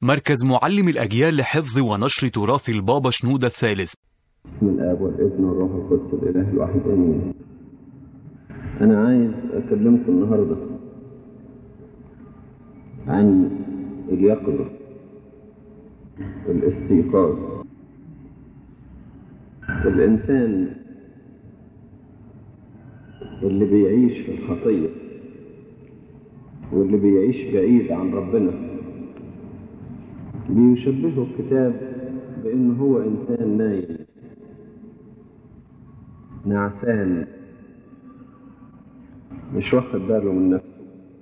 مركز معلم الأجيال لحفظ ونشر تراث البابا شنودة الثالث بسم الآب والابن والروح القدس الإله الواحد آمين. أنا عايز أكلمكم النهاردة عن اليقظة الاستيقاظ الإنسان اللي بيعيش في الخطية واللي بيعيش بعيد عن ربنا بيشبهه الكتاب بأنه هو إنسان نايم نعسان مش واخد باله من نفسه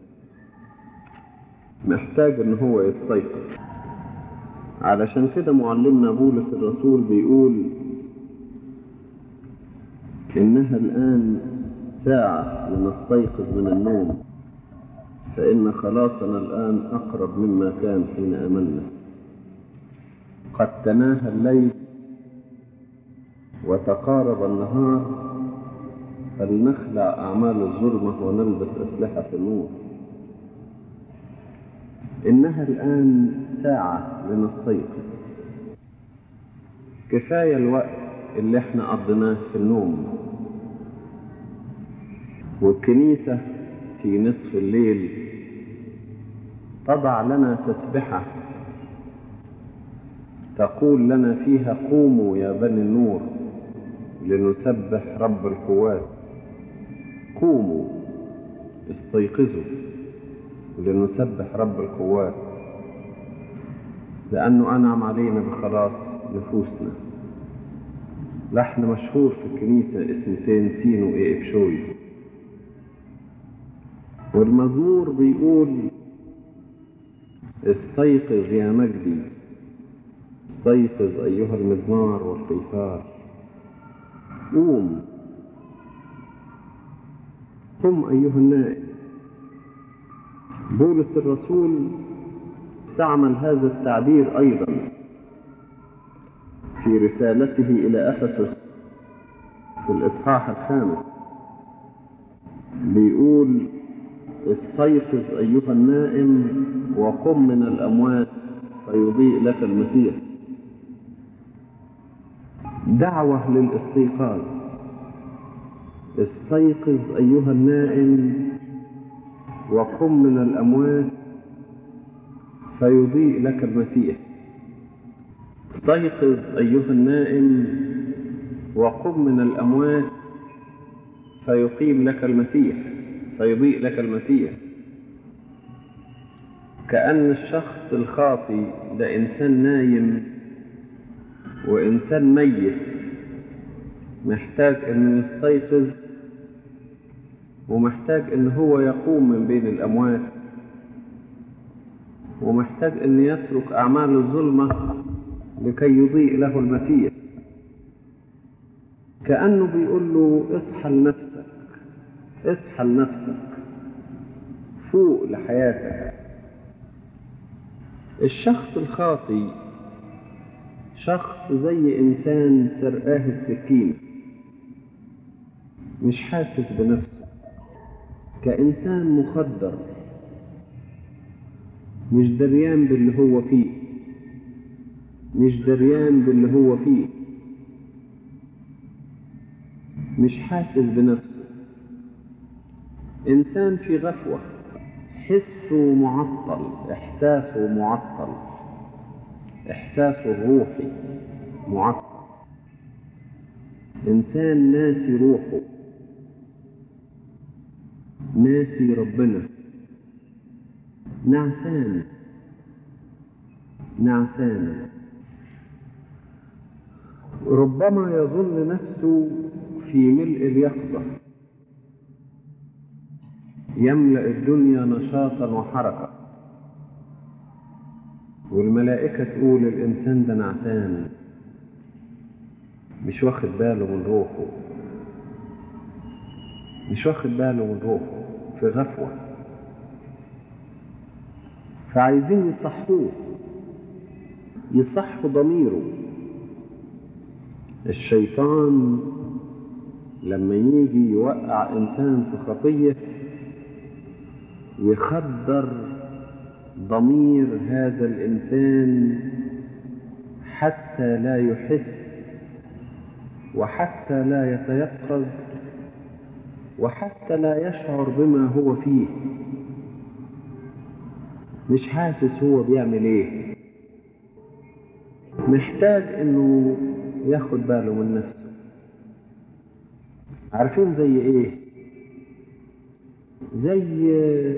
محتاج ان هو يستيقظ علشان كده معلمنا بولس الرسول بيقول انها الان ساعة لنستيقظ من النوم فإن خلاصنا الآن أقرب مما كان حين أمنا قد تناهى الليل وتقارب النهار فلنخلع أعمال الظلمة ونلبس أسلحة النور إنها الآن ساعة لنستيقظ كفاية الوقت اللي احنا قضيناه في النوم والكنيسة في نصف الليل تضع لنا تسبحة تقول لنا فيها قوموا يا بني النور لنسبح رب القوات قوموا استيقظوا لنسبح رب القوات لأنه أنعم علينا بخلاص نفوسنا لحن مشهور في الكنيسة اسمه تنسينو إيه إبشوي والمزمور بيقول استيقظ يا مجدي استيقظ أيها المزمار والقيثار قوم قم أيها النائم بولس الرسول استعمل هذا التعبير أيضا في رسالته إلى أفسس في الإصحاح الخامس بيقول استيقظ أيها النائم وقم من الأموات فيضيء لك المسيح دعوة للاستيقاظ استيقظ أيها النائم وقم من الأموات فيضيء لك المسيح استيقظ أيها النائم وقم من الأموات فيقيم لك المسيح فيضيء لك المسيح كأن الشخص الخاطي ده إنسان نايم وإنسان ميت محتاج أنه يستيقظ ومحتاج أن هو يقوم من بين الأموات ومحتاج أن يترك أعمال الظلمة لكي يضيء له المسيح كأنه بيقول له اصحى لنفسك اصحى لنفسك فوق لحياتك الشخص الخاطي شخص زي إنسان سرقاه السكين مش حاسس بنفسه كإنسان مخدر مش دريان باللي هو فيه مش دريان باللي هو فيه مش حاسس بنفسه إنسان في غفوة حسه معطل إحساسه معطل إحساسه الروحي معطل إنسان ناسي روحه ناسي ربنا نعسان نعسان ربما يظن نفسه في ملء اليقظة يملأ الدنيا نشاطا وحركة والملائكة تقول الإنسان ده نعسان مش واخد باله من روحه مش واخد باله من روحه في غفوة فعايزين يصحوه يصحوا ضميره الشيطان لما يجي يوقع إنسان في خطية يخدر ضمير هذا الإنسان حتى لا يحس وحتى لا يتيقظ وحتى لا يشعر بما هو فيه مش حاسس هو بيعمل ايه محتاج انه ياخد باله من نفسه عارفين زي ايه زي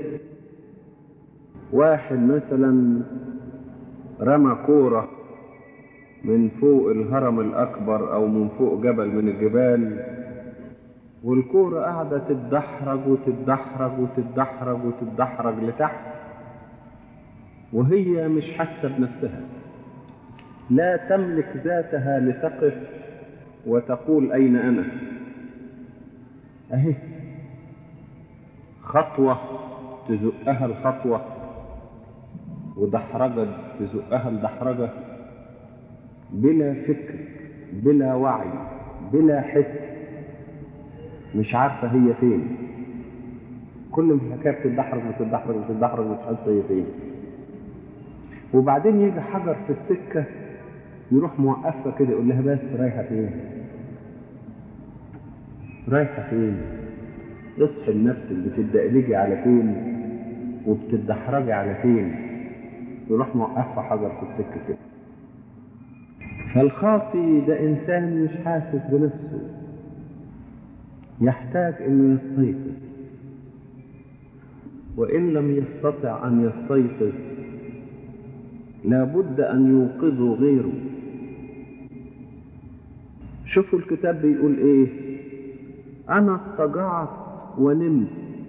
واحد مثلا رمى كوره من فوق الهرم الأكبر أو من فوق جبل من الجبال والكورة قاعدة تتدحرج وتتدحرج وتتدحرج وتتدحرج لتحت وهي مش حاسة بنفسها لا تملك ذاتها لتقف وتقول أين أنا أهي خطوة تزقها الخطوة ودحرجة تزقها الدحرجة بلا فكر بلا وعي بلا حس مش عارفة هي فين كل ما الحكاية بتتدحرج وتتدحرج وتتدحرج مش عارفة هي فين وبعدين يجي حجر في السكة يروح موقفها كده يقول لها بس رايحة فين رايحة فين اصحي لنفسك بتدقلجي على فين وبتتدحرجي على فين يروح موقفها حجر في السكة كده فالخاطي ده إنسان مش حاسس بنفسه يحتاج إنه يستيقظ وإن لم يستطع أن يستيقظ لابد أن يوقظه غيره شوفوا الكتاب بيقول إيه أنا اضطجعت ونمت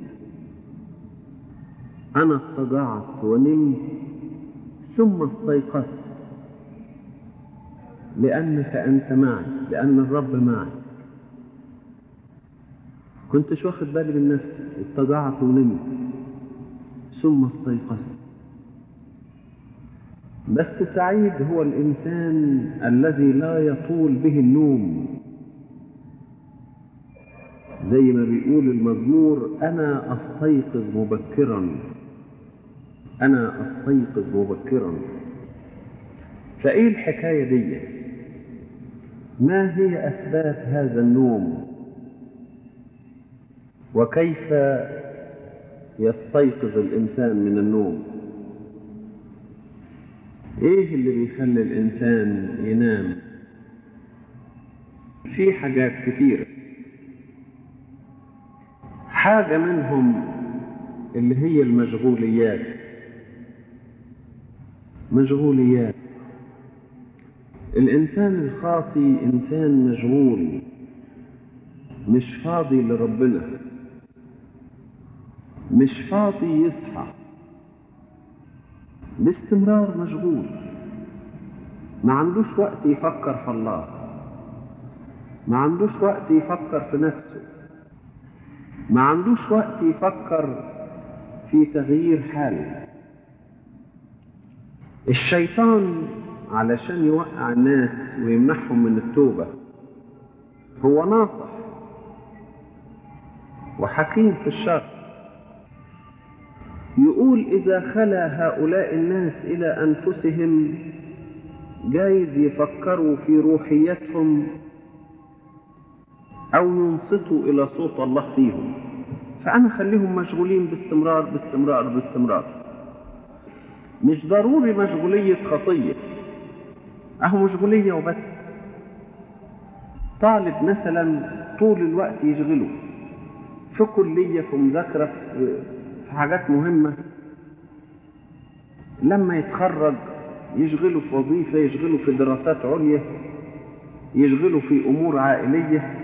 أنا اضطجعت ونمت ثم استيقظت لأنك أنت معي لأن الرب معي كنتش واخد بالي من نفسي اضطجعت ونمت ثم استيقظت بس سعيد هو الإنسان الذي لا يطول به النوم زي ما بيقول المزمور أنا أستيقظ مبكرا أنا أستيقظ مبكرا فإيه الحكاية دي ما هي أسباب هذا النوم وكيف يستيقظ الإنسان من النوم إيه اللي بيخلي الإنسان ينام في حاجات كثيرة حاجة منهم اللي هي المشغوليات مشغوليات الإنسان الخاطي إنسان مشغول مش فاضي لربنا مش فاضي يصحى باستمرار مشغول ما عندوش وقت يفكر في الله ما عندوش وقت يفكر في نفسه ما عندوش وقت يفكر في تغيير حاله الشيطان علشان يوقع الناس ويمنحهم من التوبة هو ناصح وحكيم في الشر يقول إذا خلا هؤلاء الناس إلى أنفسهم جايز يفكروا في روحيتهم أو ينصتوا إلى صوت الله فيهم فأنا خليهم مشغولين باستمرار باستمرار باستمرار مش ضروري مشغولية خطية أهو مشغولية وبس طالب مثلا طول الوقت يشغله في كلية في مذاكرة في حاجات مهمة لما يتخرج يشغله في وظيفة يشغله في دراسات عليا يشغله في أمور عائلية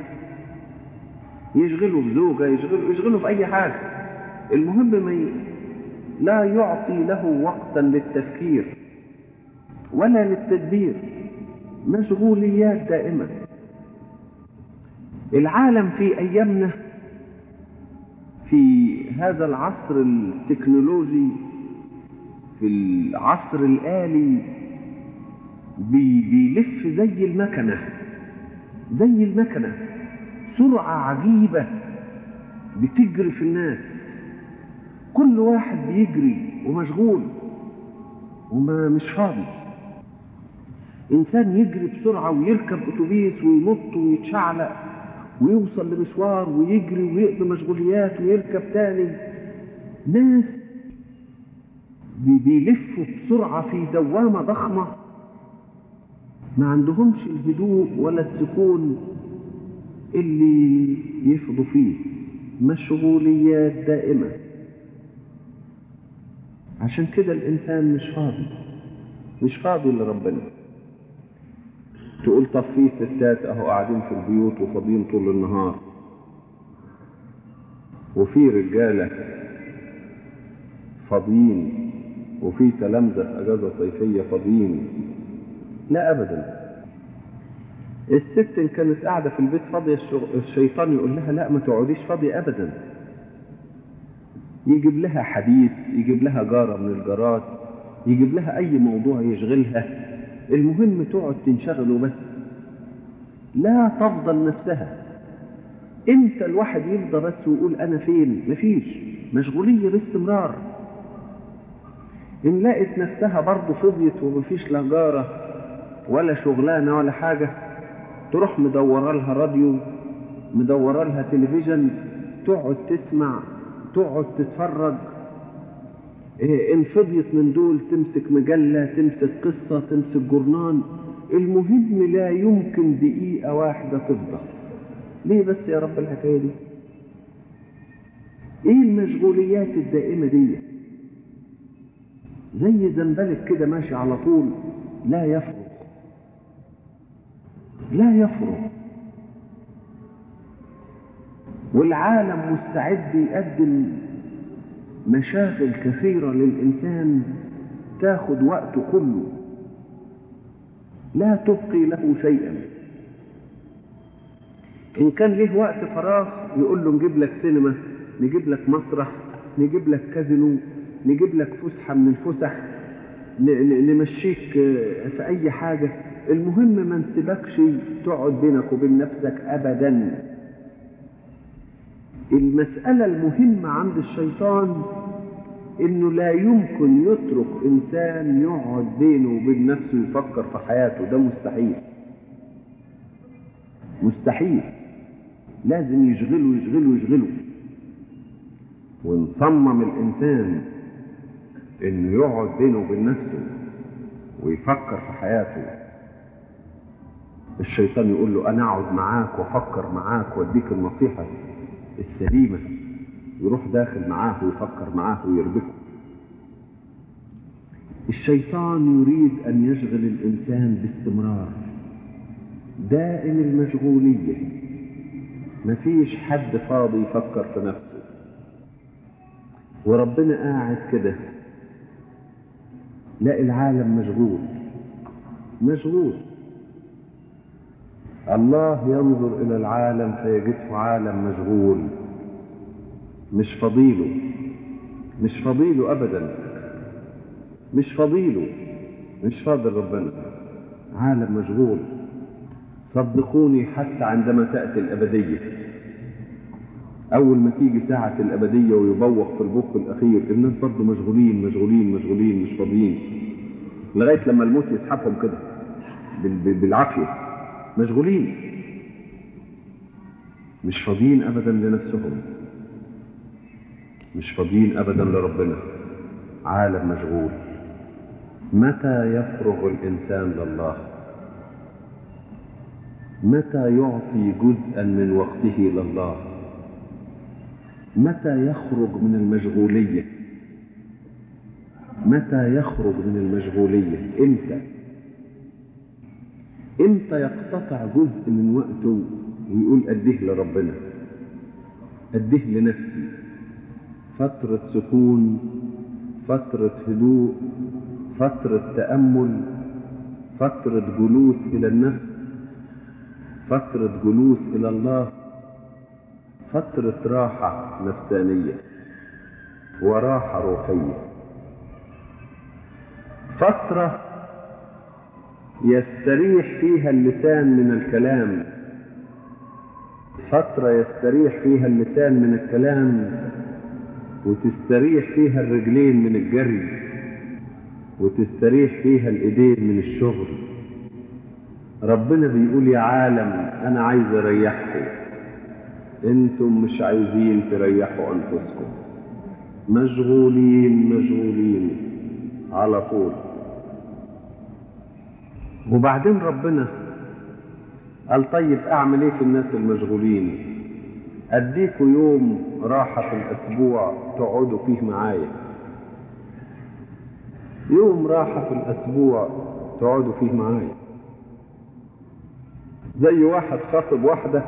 يشغله بزوجة يشغله, يشغله في أي حاجة المهم ما ي... لا يعطي له وقتا للتفكير ولا للتدبير مشغوليات دائمة العالم في أيامنا في هذا العصر التكنولوجي في العصر الآلي بي بيلف زي المكنة زي المكنة سرعة عجيبة بتجري في الناس كل واحد بيجري ومشغول وما مش فاضي إنسان يجري بسرعة ويركب أتوبيس وينط ويتشعلق ويوصل لمشوار ويجري ويقضي مشغوليات ويركب تاني ناس بيلفوا بسرعة في دوامة ضخمة ما عندهمش الهدوء ولا السكون اللي يفضوا فيه مشغوليات دائمة عشان كده الإنسان مش فاضي مش فاضي لربنا تقول طب في ستات اهو قاعدين في البيوت وفاضيين طول النهار وفي رجاله فاضيين وفي تلامذه في اجازه صيفيه فاضيين لا ابدا الست ان كانت قاعده في البيت فاضيه الشيطان يقول لها لا ما تقعديش فاضيه ابدا يجيب لها حديث يجيب لها جاره من الجارات يجيب لها اي موضوع يشغلها المهم تقعد تنشغل وبس لا تفضل نفسها امتى الواحد يفضى بس ويقول انا فين مفيش مشغوليه باستمرار ان لقت نفسها برضه فضيت ومفيش لا جاره ولا شغلانه ولا حاجه تروح مدوره لها راديو مدوره لها تلفزيون تقعد تسمع تقعد تتفرج ان فضيت من دول تمسك مجلة تمسك قصة تمسك جورنان المهم لا يمكن دقيقة واحدة تفضى ليه بس يا رب الحكاية دي ايه المشغوليات الدائمة دي زي زنبلك كده ماشي على طول لا يفرغ لا يفرغ والعالم مستعد يقدم مشاغل كثيرة للإنسان تاخد وقته كله لا تبقي له شيئا إن كان له وقت فراغ يقول له نجيب لك سينما نجيب لك مسرح نجيب لك كازينو نجيب لك فسحة من الفسح نمشيك في أي حاجة المهم ما نسيبكش تقعد بينك وبين نفسك أبدا المسألة المهمة عند الشيطان إنه لا يمكن يترك إنسان يقعد بينه وبين نفسه يفكر في حياته ده مستحيل مستحيل لازم يشغله يشغله يشغله ونصمم الإنسان إنه يقعد بينه وبين نفسه ويفكر في حياته الشيطان يقول له أنا أقعد معاك وأفكر معاك وأديك النصيحة السليمة يروح داخل معاه ويفكر معاه ويربكه الشيطان يريد أن يشغل الإنسان باستمرار دائم المشغولية مفيش حد فاضي يفكر في نفسه وربنا قاعد كده لا العالم مشغول مشغول الله ينظر إلى العالم فيجده عالم مشغول مش فضيله مش فضيله أبدا مش فضيله مش فاضل ربنا عالم مشغول صدقوني حتى عندما تأتي الأبدية أول ما تيجي ساعة الأبدية ويبوق في البوق الأخير الناس برضه مشغولين مشغولين مشغولين مش فاضيين لغاية لما الموت يسحبهم كده بالعافية مشغولين مش فاضيين ابدا لنفسهم مش فاضيين ابدا لربنا عالم مشغول متى يفرغ الانسان لله متى يعطي جزءا من وقته لله متى يخرج من المشغوليه متى يخرج من المشغوليه امتى امتى يقتطع جزء من وقته ويقول اديه لربنا اديه لنفسي فترة سكون فترة هدوء فترة تأمل فترة جلوس إلى النفس فترة جلوس إلى الله فترة راحة نفسانية وراحة روحية فترة يستريح فيها اللسان من الكلام فترة يستريح فيها اللسان من الكلام وتستريح فيها الرجلين من الجري وتستريح فيها الايدين من الشغل ربنا بيقول يا عالم انا عايز اريحكم انتم مش عايزين تريحوا انفسكم مشغولين مشغولين على طول وبعدين ربنا قال طيب اعمل ايه في الناس المشغولين اديكوا يوم راحة في الاسبوع تقعدوا فيه معايا يوم راحة في الاسبوع تقعدوا فيه معايا زي واحد خاطب واحدة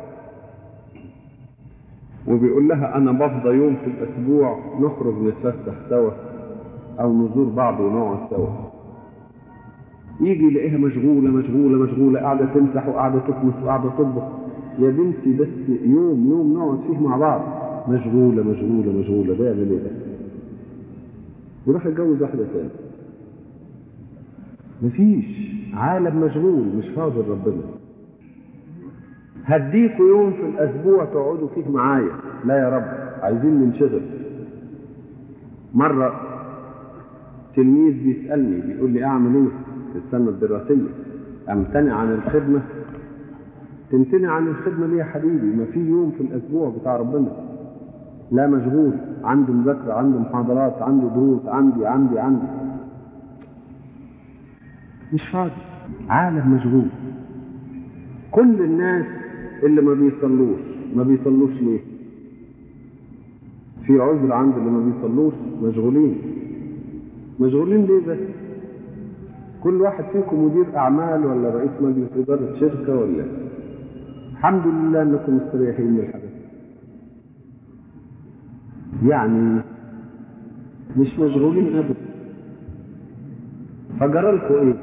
وبيقول لها انا بفضى يوم في الاسبوع نخرج نتفسح سوا او نزور بعض ونقعد سوا يجي يلاقيها مشغولة مشغولة مشغولة قاعدة تمسح وقاعدة تكنس وقاعدة تطبخ يا بنتي بس يوم يوم نقعد فيه مع بعض مشغولة مشغولة مشغولة ده يعمل ايه ده؟ يروح يتجوز واحدة تانية مفيش عالم مشغول مش فاضل ربنا هديكوا يوم في الاسبوع تقعدوا فيه معايا لا يا رب عايزين ننشغل مرة تلميذ بيسألني بيقول لي اعمل ايه في السنة الدراسية امتنع عن الخدمة تمتنع عن الخدمة ليه يا حبيبي ما في يوم في الاسبوع بتاع ربنا لا مشغول عنده مذاكرة عنده محاضرات عنده دروس عندي عندي عندي مش فاضي عالم مشغول كل الناس اللي ما بيصلوش ما بيصلوش ليه في عذر عند اللي ما بيصلوش مشغولين مشغولين ليه بس كل واحد فيكم مدير اعمال ولا رئيس مجلس اداره شركه ولا الحمد لله انكم مستريحين من الحاجات يعني مش مشغولين ابدا فجرى لكم ايه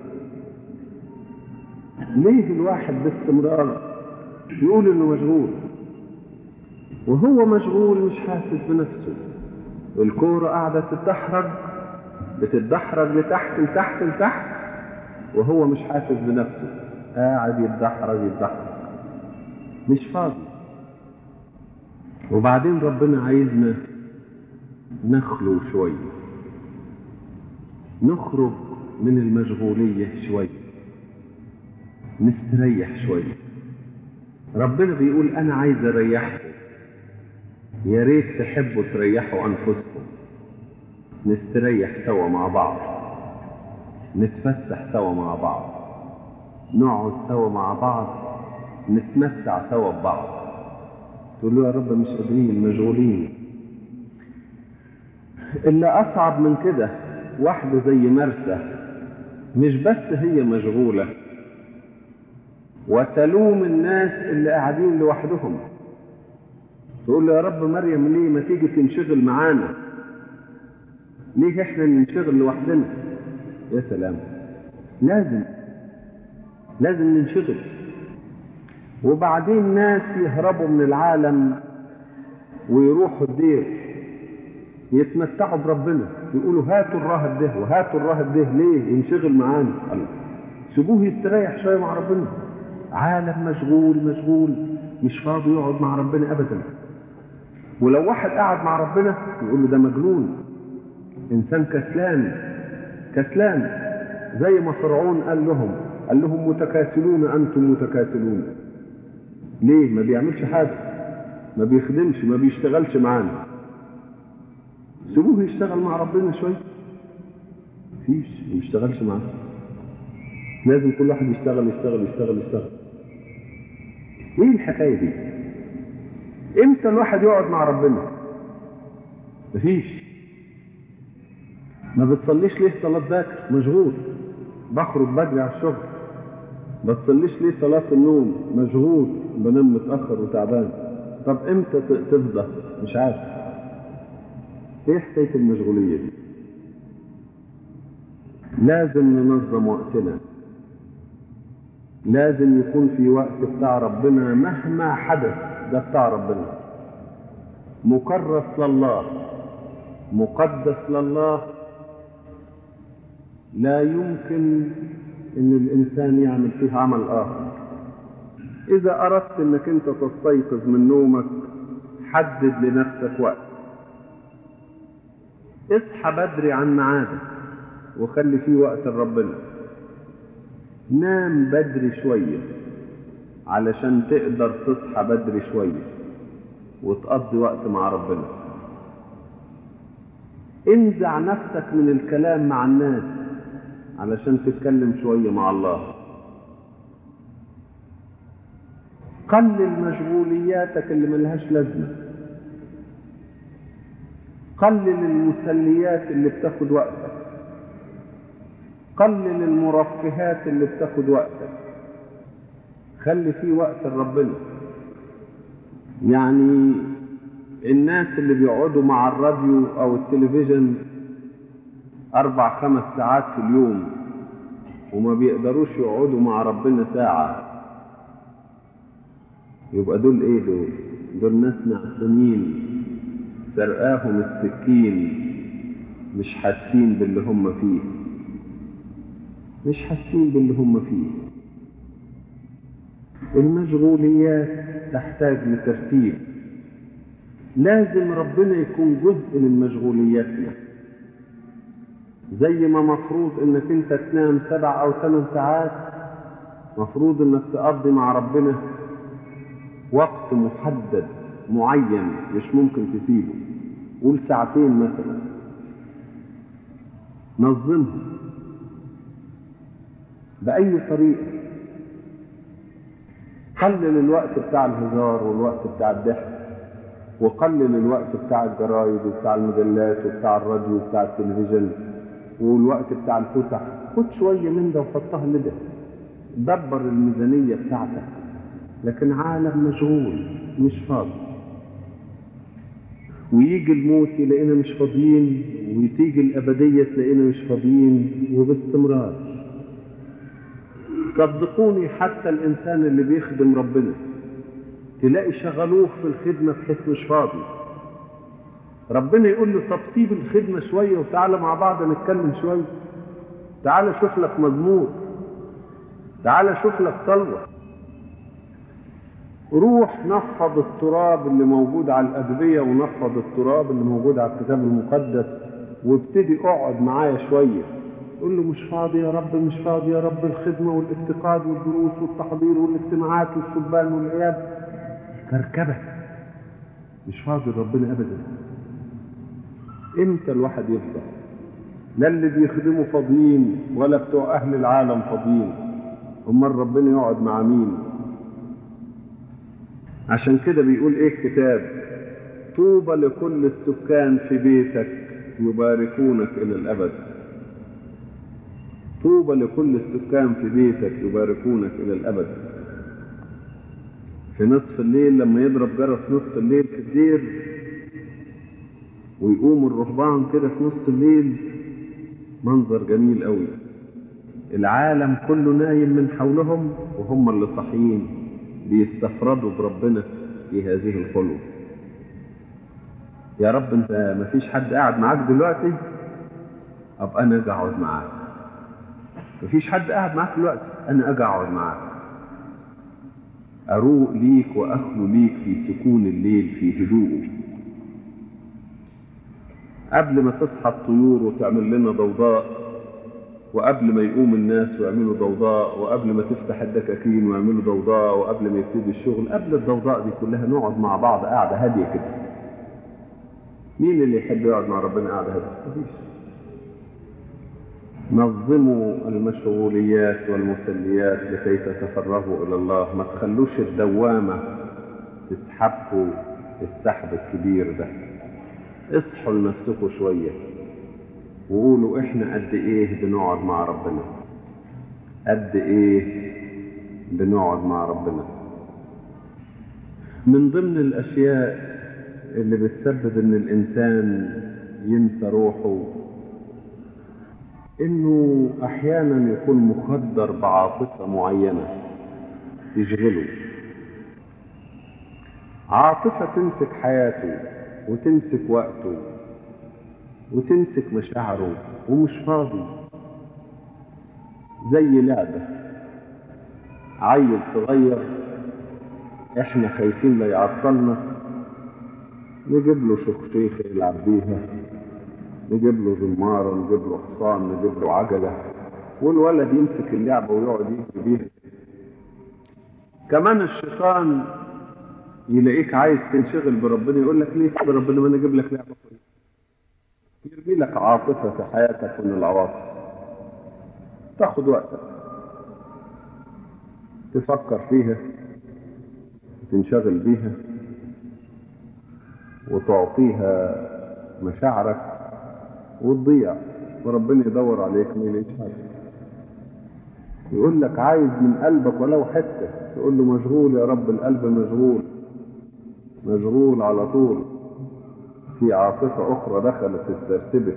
ليه الواحد باستمرار يقول انه مشغول وهو مشغول مش حاسس بنفسه الكورة قاعدة تتدحرج بتتدحرج لتحت لتحت لتحت وهو مش حاسس بنفسه قاعد يتدحرج يتدحرج مش فاضي وبعدين ربنا عايزنا نخلو شوية نخرج من المشغولية شوية نستريح شوية ربنا بيقول أنا عايز أريحكم يا ريت تحبوا تريحوا أنفسكم نستريح سوا مع بعض نتفسح سوا مع بعض نقعد سوا مع بعض نتمتع سوا ببعض تقول له يا رب مش قادرين مشغولين اللي أصعب من كده واحدة زي مرسى مش بس هي مشغولة وتلوم الناس اللي قاعدين لوحدهم تقول له يا رب مريم ليه ما تيجي تنشغل معانا ليه احنا ننشغل لوحدنا يا سلام لازم لازم ننشغل وبعدين ناس يهربوا من العالم ويروحوا الدير يتمتعوا بربنا يقولوا هاتوا الراهب ده وهاتوا الراهب ده ليه ينشغل معانا الله سيبوه يستريح شويه مع ربنا عالم مشغول مشغول مش فاضي يقعد مع ربنا ابدا ولو واحد قعد مع ربنا يقول له ده مجنون انسان كسلان كسلان زي ما فرعون قال لهم قال لهم متكاسلون انتم متكاسلون ليه ما بيعملش حاجه ما بيخدمش ما بيشتغلش معانا سيبوه يشتغل مع ربنا شويه فيش ما يشتغلش معانا لازم كل واحد يشتغل يشتغل يشتغل يشتغل ايه الحكايه دي امتى الواحد يقعد مع ربنا مفيش ما بتصليش ليه صلاة باكر مشغول بخرج بدري على الشغل ما تصليش ليه صلاة النوم مشغول بنام متأخر وتعبان طب امتى تفضى مش عارف ايه حكاية المشغولية دي لازم ننظم وقتنا لازم يكون في وقت بتاع ربنا مهما حدث ده بتاع ربنا مكرس لله مقدس لله لا يمكن ان الانسان يعمل فيه عمل اخر اذا اردت انك انت تستيقظ من نومك حدد لنفسك وقت اصحى بدري عن ميعادك وخلي فيه وقت لربنا نام بدري شوية علشان تقدر تصحى بدري شوية وتقضي وقت مع ربنا انزع نفسك من الكلام مع الناس علشان تتكلم شوية مع الله قلل مشغولياتك اللي ملهاش لازمة قلل المسليات اللي بتاخد وقتك قلل المرفهات اللي بتاخد وقتك خلي فيه وقت لربنا يعني الناس اللي بيقعدوا مع الراديو او التلفزيون اربع خمس ساعات في اليوم وما بيقدروش يقعدوا مع ربنا ساعة يبقى دول ايه دول دول ناس معصومين سرقاهم السكين مش حاسين باللي هم فيه مش حاسين باللي هم فيه المشغوليات تحتاج لترتيب لازم ربنا يكون جزء من مشغولياتنا زي ما مفروض انك انت تنام سبع او ثمان ساعات مفروض انك تقضي مع ربنا وقت محدد معين مش ممكن تسيبه قول ساعتين مثلا نظمهم بأي طريقة قلل الوقت بتاع الهزار والوقت بتاع الضحك وقلل الوقت بتاع الجرايد وبتاع المجلات وبتاع الراديو وبتاع التلفزيون والوقت بتاع الفسح خد شوية من ده وحطها لده دبر الميزانية بتاعتك لكن عالم مشغول مش فاضي ويجي الموت يلاقينا مش فاضيين وتيجي الأبدية تلاقينا مش فاضيين وباستمرار صدقوني حتى الإنسان اللي بيخدم ربنا تلاقي شغلوه في الخدمة بحيث مش فاضي ربنا يقول له طب سيب الخدمة شوية وتعالى مع بعض نتكلم شوية تعالى شوف لك مزمور تعالى شوف لك صلوة روح نفض التراب اللي موجود على الأدبية ونفض التراب اللي موجود على الكتاب المقدس وابتدي اقعد معايا شوية قول له مش فاضي يا رب مش فاضي يا رب الخدمة والافتقاد والدروس والتحضير والاجتماعات والشبان والعيال كركبة مش فاضي ربنا أبدا امتى الواحد يفضل لا اللي بيخدموا فاضيين ولا بتوع أهل العالم فاضيين امال ربنا يقعد مع مين عشان كده بيقول ايه الكتاب طوبى لكل السكان في بيتك يباركونك الى الابد طوبى لكل السكان في بيتك يباركونك الى الابد في نصف الليل لما يضرب جرس نصف الليل في الدير ويقوم الرهبان كده في نص الليل منظر جميل قوي العالم كله نايم من حولهم وهم اللي صاحيين بيستفردوا بربنا في هذه الخلوة يا رب انت ما فيش حد قاعد معاك دلوقتي ابقى انا اجي اقعد معاك ما فيش حد قاعد معاك دلوقتي انا اجي اقعد معاك اروق ليك واخلو ليك في سكون الليل في هدوءه قبل ما تصحى الطيور وتعمل لنا ضوضاء وقبل ما يقوم الناس ويعملوا ضوضاء وقبل ما تفتح الدكاكين ويعملوا ضوضاء وقبل ما يبتدي الشغل قبل الضوضاء دي كلها نقعد مع بعض قاعدة هادية كده مين اللي يحب يقعد مع ربنا قاعدة هادية؟ مفيش نظموا المشغوليات والمسليات لكي تتفرغوا إلى الله ما تخلوش الدوامة تسحبكوا السحب الكبير ده اصحوا لنفسكم شوية وقولوا احنا قد ايه بنقعد مع ربنا قد ايه بنقعد مع ربنا من ضمن الاشياء اللي بتسبب ان الانسان ينسى روحه انه احيانا يكون مخدر بعاطفة معينة تشغله عاطفة تمسك حياته وتمسك وقته وتمسك مشاعره ومش فاضي زي لعبة عيل صغير احنا خايفين لا يعطلنا نجيب له شخشيخة يلعب بيها نجيب له زمارة نجيب له حصان نجيب له عجلة والولد يمسك اللعبة ويقعد يجري بيها كمان الشيطان يلاقيك عايز تنشغل بربنا يقول لك ليه بربنا ما انا اجيب لك لعبة كويسة يرمي لك عاطفة في حياتك من العواطف تاخد وقتك تفكر فيها تنشغل بيها وتعطيها مشاعرك وتضيع وربنا يدور عليك ما يلاقيش حاجه يقول لك عايز من قلبك ولو حته تقول له مشغول يا رب القلب مشغول مشغول على طول في عاطفة أخرى دخلت استرسبت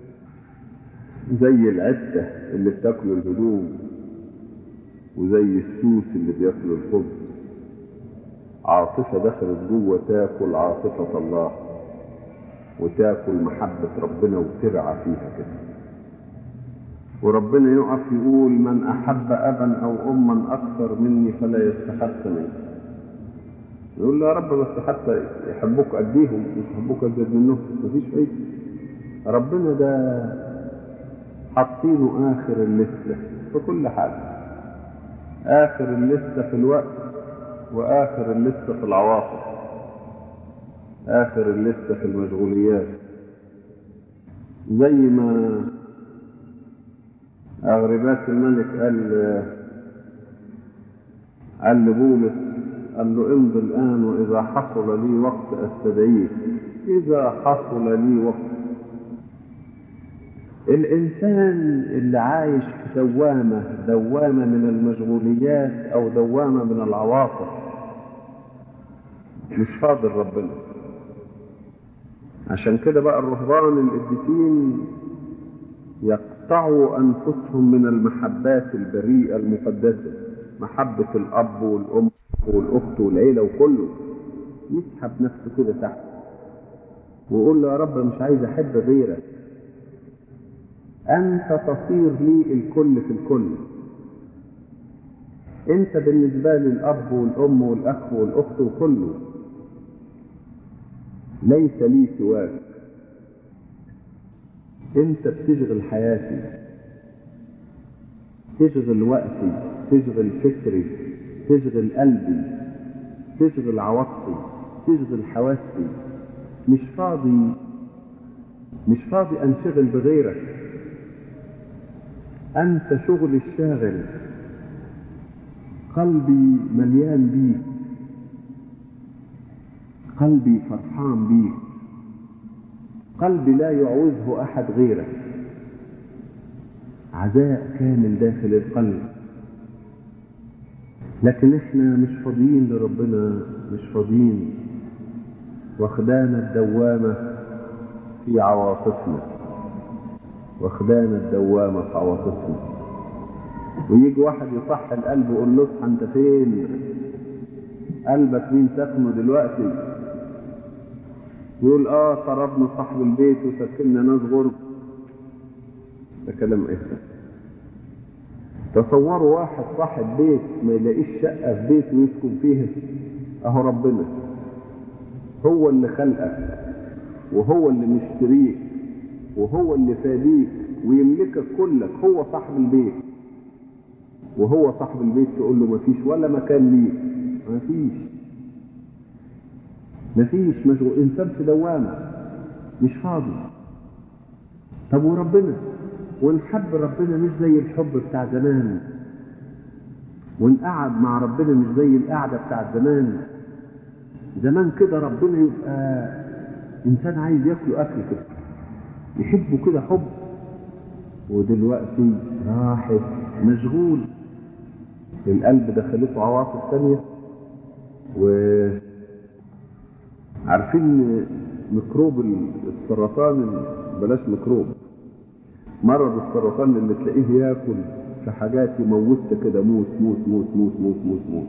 زي العتة اللي بتاكل الهدوم وزي السوس اللي بياكل الخبز عاطفة دخلت جوه تاكل عاطفة الله وتاكل محبة ربنا وترعى فيها كده وربنا يقف يقول من أحب أبا أو أما أكثر مني فلا يستحقني يقول له يا رب بس حتى يحبوك قديهم مش يحبوك أزيد منهم مفيش فايدة ربنا ده حاطينه آخر الليستة في كل حاجة آخر الليستة في الوقت وآخر الليستة في العواطف آخر الليستة في المشغوليات زي ما أغرباس الملك قال قال لبولس قال له امض الآن وإذا حصل لي وقت أستدعيك إذا حصل لي وقت الإنسان اللي عايش في دوامة دوامة من المشغوليات أو دوامة من العواطف مش فاضل ربنا عشان كده بقى الرهبان القديسين يقطعوا أنفسهم من المحبات البريئة المقدسة محبة الأب والأم والأخت والعيلة وكله يسحب نفسه كده تحت ويقول له يا رب مش عايز أحب غيرك أنت تصير لي الكل في الكل أنت بالنسبة لي الأب والأم والأخ والأخت وكله ليس لي سواك أنت بتشغل حياتي تشغل وقتي تشغل فكري تشغل قلبي تشغل عواطفي تشغل حواسي مش فاضي مش فاضي انشغل بغيرك انت شغل الشاغل قلبي مليان بيك قلبي فرحان بيك قلبي لا يعوزه احد غيرك عزاء كامل داخل القلب لكن احنا مش فاضيين لربنا مش فاضيين واخدانا الدوامة في عواطفنا واخدانا الدوامة في عواطفنا ويجي واحد يصح القلب ويقول له اصحى انت فين قلبك مين سكنه دلوقتي يقول اه طردنا صاحب البيت وسكننا ناس غرب ده كلام ايه ده تصوروا واحد صاحب بيت ما يلاقيش شقة في بيته يسكن فيها اهو ربنا هو اللي خلقك وهو اللي مشتريك وهو اللي فاديك ويملكك كلك هو صاحب البيت وهو صاحب البيت تقول له مفيش ولا مكان ليك مفيش مفيش مشغول انسان في دوامه مش فاضي طب وربنا ونحب ربنا مش زي الحب بتاع زمان ونقعد مع ربنا مش زي القعدة بتاع زمان زمان كده ربنا يبقى إنسان عايز ياكل أكل كده يحبه كده حب ودلوقتي راحت مشغول القلب دخلته عواطف تانية و عارفين ميكروب السرطان بلاش ميكروب مرض السرطان اللي تلاقيه ياكل في حاجات يموتك كده موت موت موت موت موت موت موت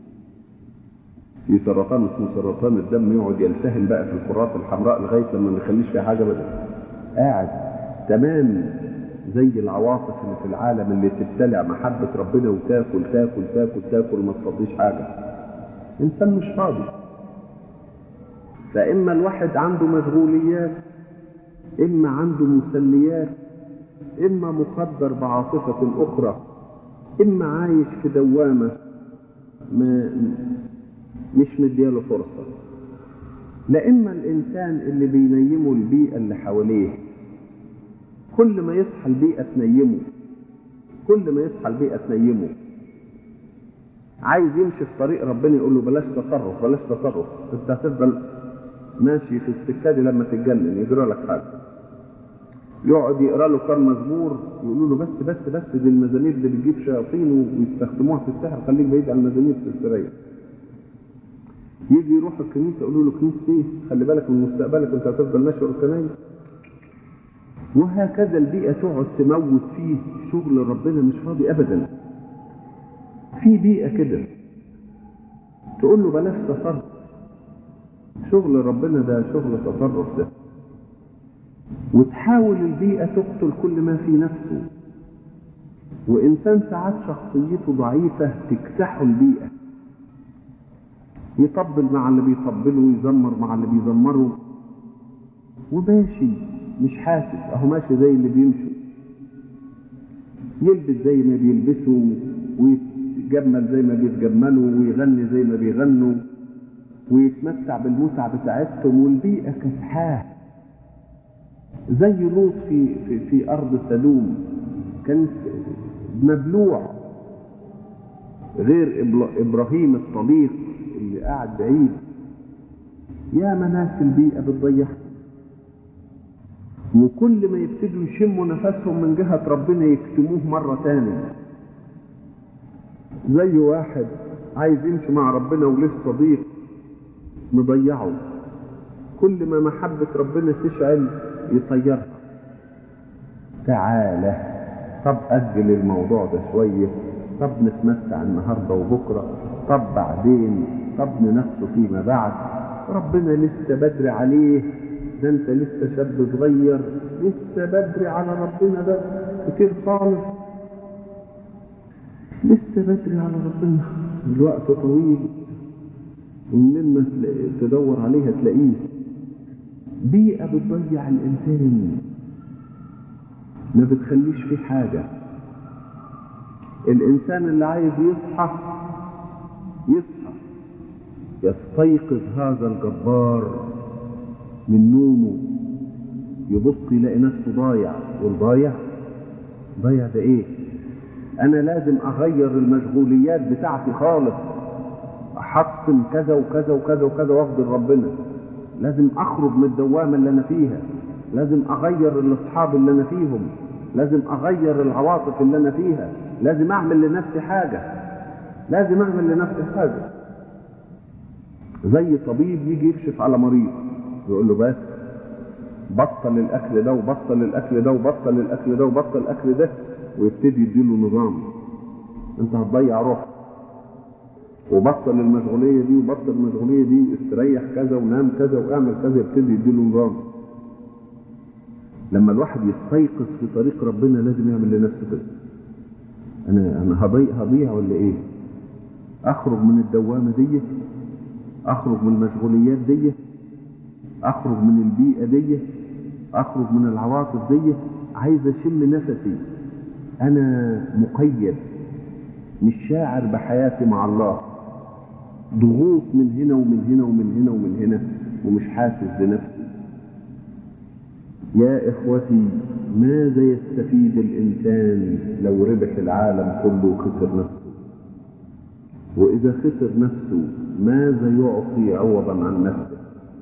في سرطان اسمه سرطان الدم يقعد يلتهم بقى في الكرات الحمراء لغايه لما ما يخليش فيها حاجه بدل قاعد تمام زي العواطف اللي في العالم اللي تبتلع محبه ربنا وتاكل تاكل تاكل تاكل ما تفضيش حاجه انسان مش فاضي فاما الواحد عنده مشغوليات إما عنده مسليات إما مخدر بعاطفة أخرى إما عايش في دوامة ما مش مدياله فرصة لا إما الإنسان اللي بينيمه البيئة اللي حواليه كل ما يصحى البيئة تنيمه كل ما يصحى البيئة تنيمه عايز يمشي في طريق ربنا يقول له بلاش تصرف بلاش تصرف انت هتفضل ماشي في السكه دي لما تتجنن يجرى لك حاجه يقعد يقرا له كام مزمور يقولوا له بس بس بس دي المزامير اللي بتجيب شياطين ويستخدموها في السحر خليك بعيد عن المزامير في السريه يجي يروح الكنيسه يقولوا له كنيسه ايه خلي بالك من مستقبلك انت هتفضل ماشي ورا الكنايس وهكذا البيئه تقعد تموت فيه شغل ربنا مش فاضي ابدا في بيئه كده تقول له بلاش تصرف شغل ربنا ده شغل تصرف ده وتحاول البيئة تقتل كل ما في نفسه وإنسان ساعات شخصيته ضعيفة تكسحه البيئة يطبل مع اللي بيطبله ويزمر مع اللي بيزمره وماشي مش حاسس اهو ماشي زي اللي بيمشوا يلبس زي ما بيلبسوا ويتجمل زي ما بيتجملوا ويغني زي ما بيغنوا ويتمتع بالمتعة بتاعتهم والبيئة كسحاه زي لوط في, في, في أرض سدوم كان مبلوع غير إبراهيم الطليق اللي قاعد بعيد يا مناس البيئة بتضيع وكل ما يبتدوا يشموا نفسهم من جهة ربنا يكتموه مرة تانية زي واحد عايز يمشي مع ربنا وليه صديق مضيعه كل ما محبة ربنا تشعل يطيرها تعالى طب أجل الموضوع ده شوية طب نتمتع النهاردة وبكرة طب بعدين طب ننفسه فيما بعد ربنا لسه بدري عليه ده انت لسه شاب صغير لسه بدري على ربنا ده كتير خالص لسه بدري على ربنا الوقت طويل ومن ما تدور عليها تلاقيه بيئة بتضيع الإنسان ما بتخليش فيه حاجة الإنسان اللي عايز يصحى يصحى يستيقظ هذا الجبار من نومه يبص يلاقي نفسه ضايع والضايع ضايع ده ايه انا لازم اغير المشغوليات بتاعتي خالص احطم كذا وكذا وكذا وكذا وافضل ربنا لازم اخرج من الدوامه اللي انا فيها لازم اغير الاصحاب اللي انا فيهم لازم اغير العواطف اللي انا فيها لازم اعمل لنفسي حاجه لازم اعمل لنفسي حاجه زي طبيب يجي يكشف على مريض يقول له بس بطل الاكل ده وبطل الاكل ده وبطل الاكل ده وبطل الاكل ده ويبتدي يديله نظام انت هتضيع روحك وبطل المشغوليه دي وبطل المشغوليه دي استريح كذا ونام كذا واعمل كذا يبتدي يديله نظام لما الواحد يستيقظ في طريق ربنا لازم يعمل لنفسه كده انا انا هضيع هضيع ولا ايه اخرج من الدوامه دي اخرج من المشغوليات دي اخرج من البيئه دي اخرج من العواطف دي عايز اشم نفسي انا مقيد مش شاعر بحياتي مع الله ضغوط من هنا ومن هنا ومن هنا ومن هنا ومش حاسس بنفسي يا اخوتي ماذا يستفيد الانسان لو ربح العالم كله وخسر نفسه واذا خسر نفسه ماذا يعطي عوضا عن نفسه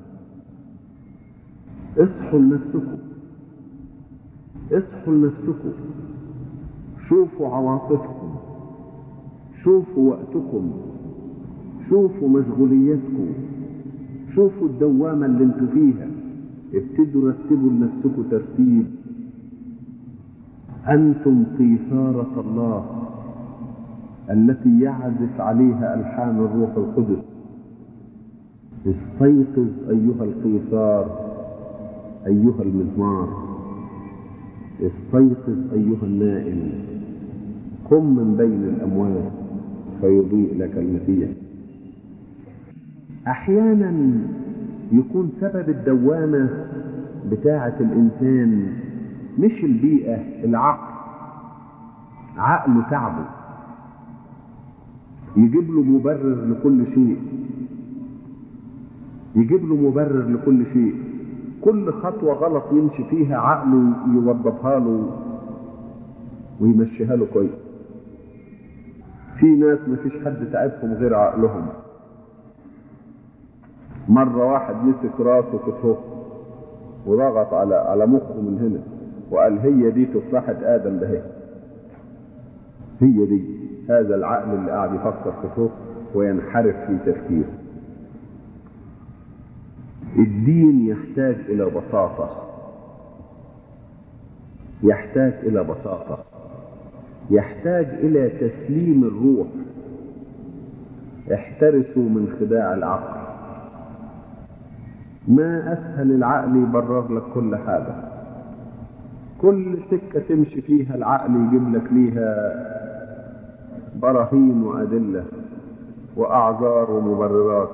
اصحوا لنفسكم اصحوا لنفسكم شوفوا عواطفكم شوفوا وقتكم شوفوا مشغولياتكم شوفوا الدوامة اللي انتوا فيها ابتدوا رتبوا لنفسكم ترتيب أنتم قيثارة الله التي يعزف عليها ألحان الروح القدس استيقظ أيها القيثار أيها المزمار استيقظ أيها النائم قم من بين الأموات فيضيء لك المسيح أحيانا يكون سبب الدوامة بتاعة الإنسان مش البيئة العقل عقله تعبه يجيب له مبرر لكل شيء يجيب له مبرر لكل شيء كل خطوة غلط يمشي فيها عقله يوظفها له ويمشيها له كويس في ناس مفيش حد تعبهم غير عقلهم مرة واحد مسك راسه كتفه وضغط على على مخه من هنا وقال هي دي تفاحة آدم ده هي هي دي هذا العقل اللي قاعد يفكر في فوق وينحرف في تفكيره الدين يحتاج إلى بساطة يحتاج إلى بساطة يحتاج إلى تسليم الروح احترسوا من خداع العقل ما أسهل العقل يبرر لك كل حاجة كل سكة تمشي فيها العقل يجيب لك ليها براهين وأدلة وأعذار ومبررات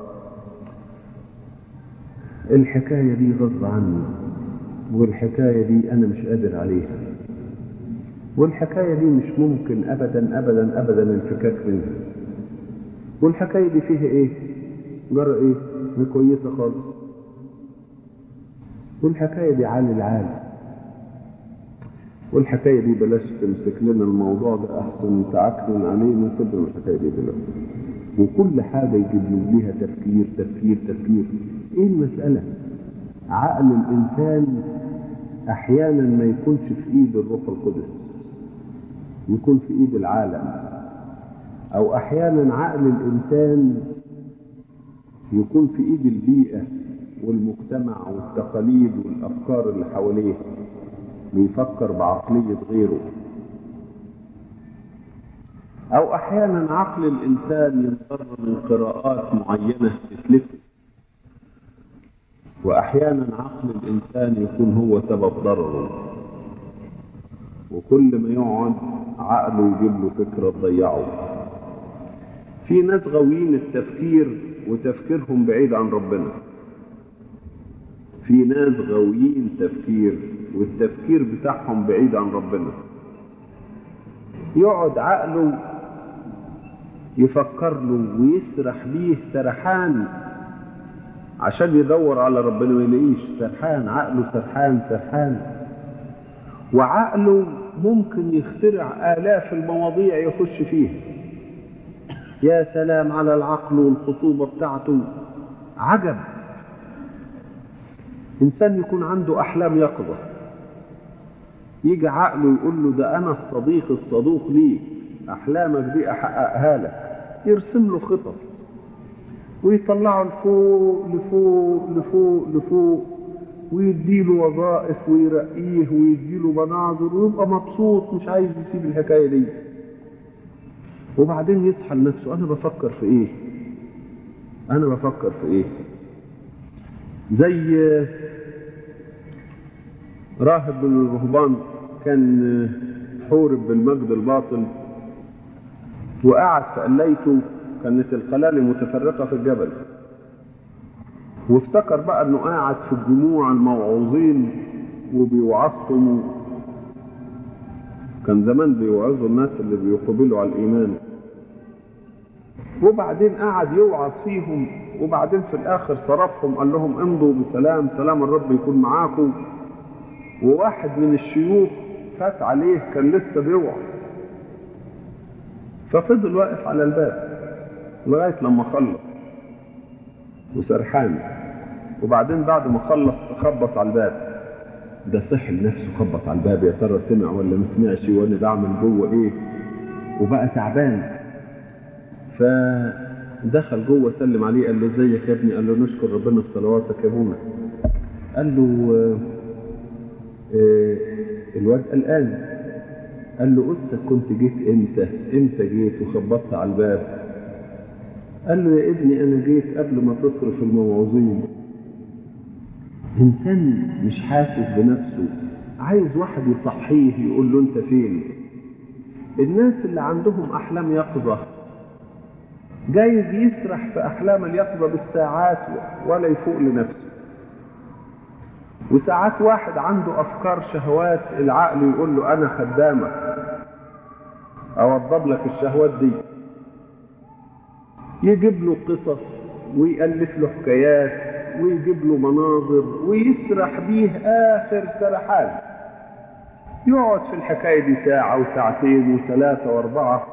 الحكاية دي غصب عني والحكاية دي أنا مش قادر عليها والحكاية دي مش ممكن أبدا أبدا أبدا الفكاك منها والحكاية دي فيها إيه؟ جرى إيه؟ دي كويسة خالص والحكاية دي عالي العالي والحكاية دي بلاش تمسك لنا الموضوع ده أحسن تعكنن عليه نسيب الحكاية دي دلوقتي وكل حاجة يجيب ليها تفكير تفكير تفكير إيه المسألة؟ عقل الإنسان أحيانا ما يكونش في إيد الروح القدس يكون في إيد العالم أو أحيانا عقل الإنسان يكون في إيد البيئة والمجتمع والتقاليد والأفكار اللي حواليه بيفكر بعقلية غيره أو أحيانا عقل الإنسان ينضر من قراءات معينة تتلفه وأحيانا عقل الإنسان يكون هو سبب ضرره وكل ما يقعد عقله يجيب له فكرة تضيعه في ناس غاويين التفكير وتفكيرهم بعيد عن ربنا في ناس غاويين تفكير والتفكير بتاعهم بعيد عن ربنا يقعد عقله يفكر له ويسرح بيه سرحان عشان يدور على ربنا ما يلاقيش سرحان عقله سرحان سرحان وعقله ممكن يخترع آلاف المواضيع يخش فيها يا سلام على العقل والخطوبة بتاعته عجب إنسان يكون عنده أحلام يقظة يجي عقله يقول له ده أنا الصديق الصدوق ليك أحلامك دي أحققها لك يرسم له خطط ويطلعه لفوق لفوق لفوق لفوق ويديله وظائف ويرقيه ويديله مناظر ويبقى مبسوط مش عايز يسيب الحكايه دي وبعدين يصحى لنفسه انا بفكر في ايه انا بفكر في ايه زي راهب من الرهبان كان حورب بالمجد الباطل وقعد في قليته كانت القلالة متفرقة في الجبل وافتكر بقى انه قاعد في الجموع الموعوظين وبيوعظهم كان زمان بيوعظوا الناس اللي بيقبلوا على الايمان وبعدين قعد يوعظ فيهم وبعدين في الاخر صرفهم قال لهم امضوا بسلام سلام الرب يكون معاكم وواحد من الشيوخ فات عليه كان لسه بيوعظ ففضل واقف على الباب لغايه لما خلص وسرحان وبعدين بعد ما خلص خبط على الباب ده صحي لنفسه خبط على الباب يا ترى سمع ولا ما سمعش وانا بعمل جوه ايه وبقى تعبان فدخل جوه سلم عليه قال له ازيك يا ابني قال له نشكر ربنا في صلواتك يا ابونا قال له آه آه الواد قلقان قال له قدسك كنت جيت امتى امتى جيت وخبطت على الباب قال له يا ابني انا جيت قبل ما تصرف الموعوظين انسان مش حاسس بنفسه عايز واحد يصحيه يقول له انت فين الناس اللي عندهم احلام يقظه جايز يسرح في احلام اليقظه بالساعات ولا يفوق لنفسه وساعات واحد عنده افكار شهوات العقل يقول له انا خدامك اوضب لك الشهوات دي يجيب له قصص ويألف له حكايات ويجيب له مناظر ويسرح بيه آخر سرحان يقعد في الحكاية دي ساعة وساعتين وثلاثة وأربعة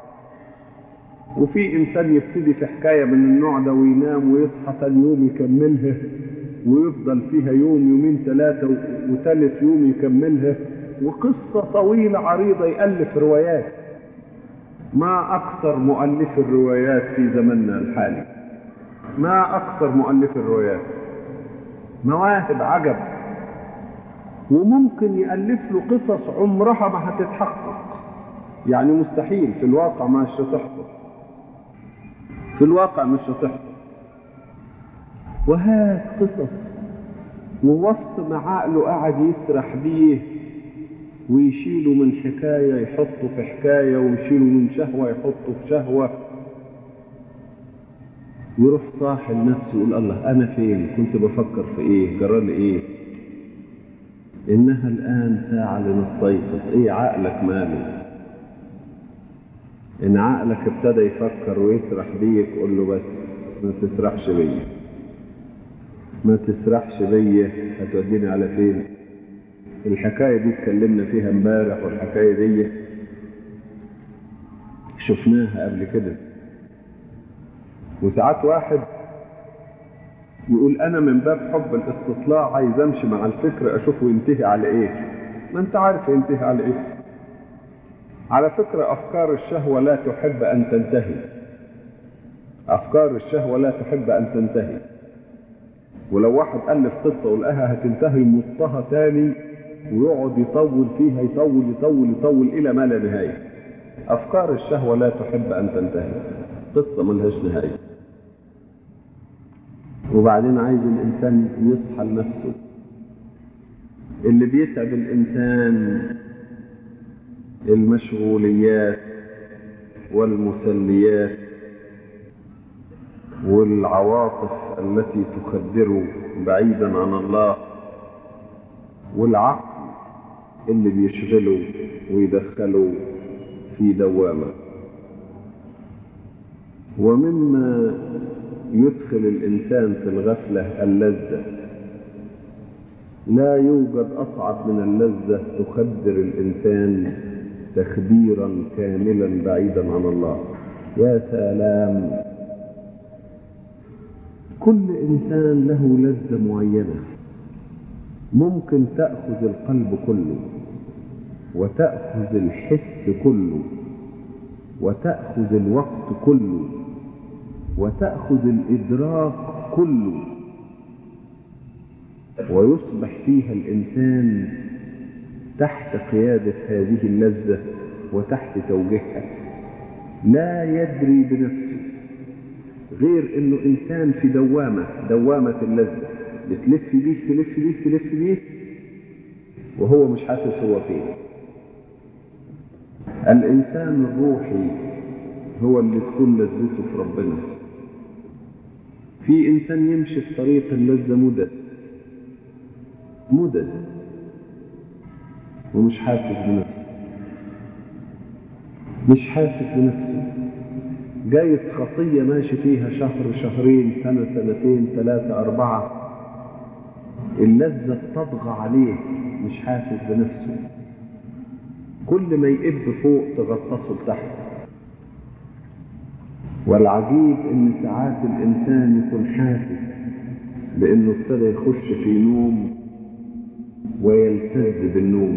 وفي إنسان يبتدي في حكاية من النوع ده وينام ويصحى تاني يوم يكملها ويفضل فيها يوم يومين ثلاثة وثالث يوم يكملها وقصة طويلة عريضة يألف روايات ما أكثر مؤلف الروايات في زمننا الحالي ما أكثر مؤلف الروايات مواهب عجب وممكن يألف له قصص عمرها ما هتتحقق يعني مستحيل في الواقع مش هتحصل في الواقع مش هتحصل وهات قصص ووسط ما عقله قاعد يسرح بيه ويشيله من حكاية يحطه في حكاية ويشيله من شهوة يحطه في شهوة يروح صاحي لنفسه يقول الله أنا فين كنت بفكر في إيه جرالي إيه إنها الآن ساعة لنستيقظ إيه عقلك ماله إن عقلك ابتدى يفكر ويسرح بيك قول له بس ما تسرحش بيا ما تسرحش بيا هتوديني على فين الحكاية دي اتكلمنا فيها امبارح والحكاية دي شفناها قبل كده وساعات واحد يقول انا من باب حب الاستطلاع عايز امشي مع الفكر اشوفه ينتهي على ايه ما انت عارف ينتهي على ايه على فكرة افكار الشهوة لا تحب ان تنتهي افكار الشهوة لا تحب ان تنتهي ولو واحد الف قصة ولقاها هتنتهي مصها تاني ويقعد يطول فيها يطول يطول يطول الى ما لا نهاية افكار الشهوة لا تحب ان تنتهي قصة ملهاش نهاية وبعدين عايز الإنسان يصحى لنفسه اللي بيتعب الإنسان المشغوليات والمسليات والعواطف التي تخدره بعيدا عن الله والعقل اللي بيشغله ويدخله في دوامه ومما يدخل الإنسان في الغفلة اللذة لا يوجد أصعب من اللذة تخدر الإنسان تخديرا كاملا بعيدا عن الله يا سلام كل إنسان له لذة معينة ممكن تأخذ القلب كله وتأخذ الحس كله وتأخذ الوقت كله وتأخذ الإدراك كله ويصبح فيها الإنسان تحت قيادة هذه اللذة وتحت توجيهها لا يدري بنفسه غير انه انسان في دوامة دوامة اللذة بتلف بيه تلف بيه تلف بيه وهو مش حاسس هو فين الانسان الروحي هو اللي تكون لذته في ربنا في انسان يمشي في طريق اللذة مدد مدد ومش حاسس بنفسه مش حاسس بنفسه جايز خطية ماشي فيها شهر شهرين سنة سنتين ثلاثة أربعة اللذة تطغى عليه مش حاسس بنفسه كل ما يقب فوق تغطسه لتحت والعجيب ان ساعات الانسان يكون حاسس بانه ابتدى يخش في نوم ويلتز بالنوم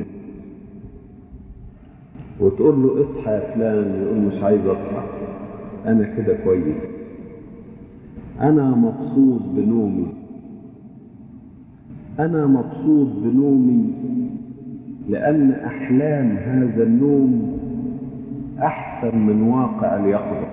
وتقول له اصحى يا فلان يقول مش عايز اصحى انا كده كويس انا مبسوط بنومي انا مبسوط بنومي لان احلام هذا النوم احسن من واقع اليقظه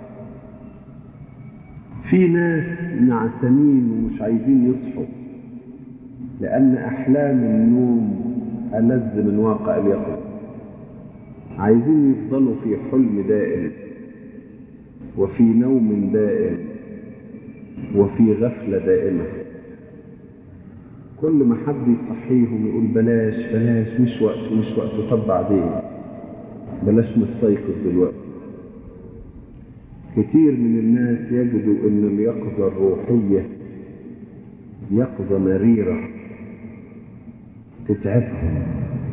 في ناس نعسانين ومش عايزين يصحوا لان احلام النوم ألذ من واقع اليقظه عايزين يفضلوا في حلم دائم وفي نوم دائم وفي غفلة دائمة كل ما حد يصحيهم يقول بلاش بلاش مش وقت مش وقت طب بعدين بلاش نستيقظ دلوقتي كتير من الناس يجدوا ان اليقظة الروحية يقظة مريرة تتعبهم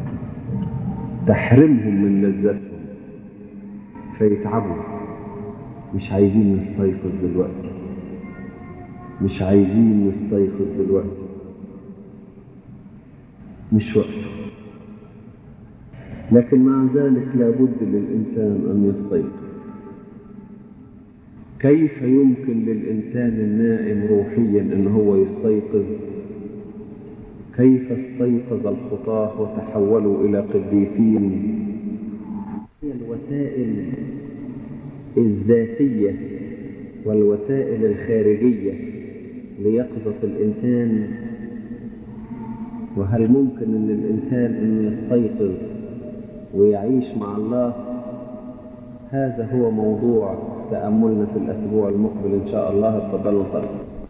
تحرمهم من لذتهم فيتعبوا مش عايزين نستيقظ دلوقتي مش عايزين نستيقظ دلوقتي مش وقت لكن مع ذلك لابد للإنسان أن يستيقظ كيف يمكن للإنسان النائم روحيا أن هو يستيقظ كيف استيقظ الخطاة وتحولوا إلى قديسين هي الوسائل الذاتية والوسائل الخارجية ليقظة الإنسان وهل ممكن أن الإنسان أن يستيقظ ويعيش مع الله هذا هو موضوع تأملنا في الأسبوع المقبل إن شاء الله اتفضلوا طريق